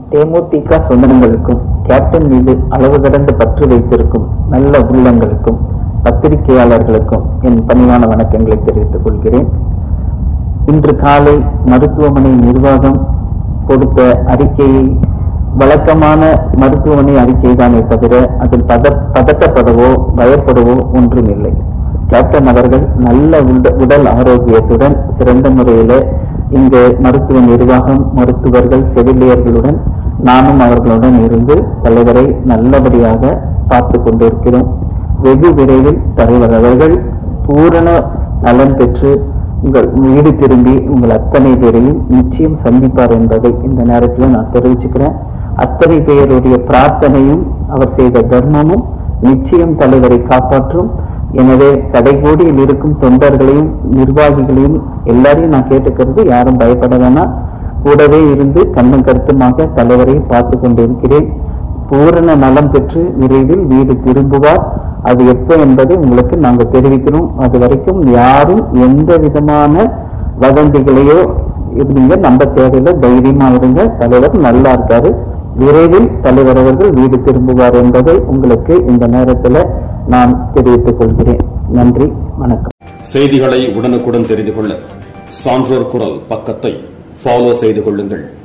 தேமுதிக சொந்தங்களுக்கும் கேப்டன் மீது அளவு கடந்த பற்று வைத்திருக்கும் நல்ல உள்ளங்களுக்கும் பத்திரிகையாளர்களுக்கும் என் பணிவான வணக்கங்களை தெரிவித்துக் கொள்கிறேன் இன்று காலை மருத்துவமனை நிர்வாகம் கொடுத்த அறிக்கையை வழக்கமான மருத்துவமனை அறிக்கை தானே தவிர அதில் பத பதட்டப்படவோ பயப்படவோ ஒன்றுமில்லை கேப்டன் அவர்கள் நல்ல உட- உடல் ஆரோக்கியத்துடன் சிறந்த முறையில் இங்கு மருத்துவ நிர்வாகம் மருத்துவர்கள் செவிலியர்களுடன் நானும் அவர்களுடன் இருந்து தலைவரை நல்லபடியாக பார்த்து கொண்டிருக்கிறோம் வெகு விரைவில் தலைவர் அவர்கள் பூரண நலன் பெற்று உங்கள் வீடு திரும்பி உங்கள் அத்தனை பேரையும் நிச்சயம் சந்திப்பார் என்பதை இந்த நேரத்தில் நான் தெரிவிச்சுக்கிறேன் அத்தனை பேருடைய பிரார்த்தனையும் அவர் செய்த தர்மமும் நிச்சயம் தலைவரை காப்பாற்றும் எனவே கடைகோடியில் இருக்கும் தொண்டர்களையும் நிர்வாகிகளையும் எல்லாரையும் நான் கேட்டுக்கிறது யாரும் பயப்பட வேணாம் கூடவே இருந்து கண்ணும் கருத்துமாக தலைவரை பார்த்து கொண்டிருக்கிறேன் பூரண நலம் பெற்று விரைவில் வீடு திரும்புவார் அது எப்போ என்பதை உங்களுக்கு நாங்கள் தெரிவிக்கிறோம் அது வரைக்கும் யாரும் எந்த விதமான வதந்திகளையோ இது நீங்க நம்ப தேவையில்லை தைரியமா இருங்க தலைவர் நல்லா இருக்காரு விரைவில் தலைவர் அவர்கள் வீடு திரும்புவார் என்பதை உங்களுக்கு இந்த நேரத்தில் நான் தெரிவித்துக் கொள்கிறேன் நன்றி வணக்கம் செய்திகளை உடனுக்குடன் தெரிந்து கொள்ள சான்றோர் குரல் பக்கத்தை ஃபாலோ செய்து கொள்ளுங்கள்